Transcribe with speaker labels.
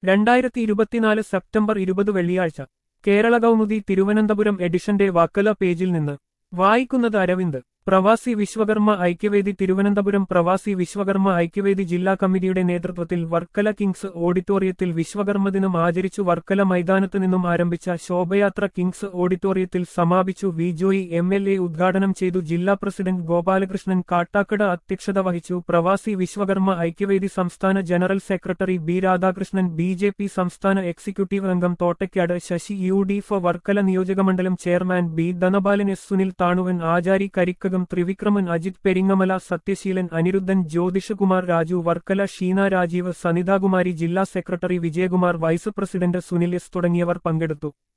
Speaker 1: രണ്ടായിരത്തി ഇരുപത്തിനാല് സെപ്റ്റംബർ ഇരുപത് വെള്ളിയാഴ്ച കേരള കൗമുദി തിരുവനന്തപുരം എഡിഷന്റെ വാക്കല പേജിൽ നിന്ന് വായിക്കുന്നത് അരവിന്ദ് പ്രവാസി വിശ്വകർമ്മ ഐക്യവേദി തിരുവനന്തപുരം പ്രവാസി വിശ്വകർമ്മ ഐക്യവേദി ജില്ലാ കമ്മിറ്റിയുടെ നേതൃത്വത്തിൽ വർക്കല കിങ്സ് ഓഡിറ്റോറിയത്തിൽ വിശ്വകർമ്മ ദിനം ആചരിച്ചു വർക്കല മൈതാനത്ത് നിന്നും ആരംഭിച്ച ശോഭയാത്ര കിങ്സ് ഓഡിറ്റോറിയത്തിൽ സമാപിച്ചു V Joy M L A ഉദ്ഘാടനം ചെയ്തു ജില്ലാ പ്രസിഡന്റ് ഗോപാലകൃഷ്ണൻ കാട്ടാക്കട അധ്യക്ഷത വഹിച്ചു പ്രവാസി വിശ്വകർമ്മ ഐക്യവേദി സംസ്ഥാന general secretary B Radhakrishnan B J P സംസ്ഥാന എക്സിക്യൂട്ടീവ് അംഗം Thottakkad Sasi U D F Varkala നിയോജകമണ്ഡലം chairman B Dhanapalan S Sunil Thanuvan Achari Karikkakam Thrivikraman Ajith Peringamala Sathyaseelan Aniruddhan Jyothishakumar Raju Varkala Sheena Rajeev Sanithakumari ജില്ലാ secretary Vijayakumar vice president Sunil S തുടങ്ങിയവർ പങ്കെടുത്തു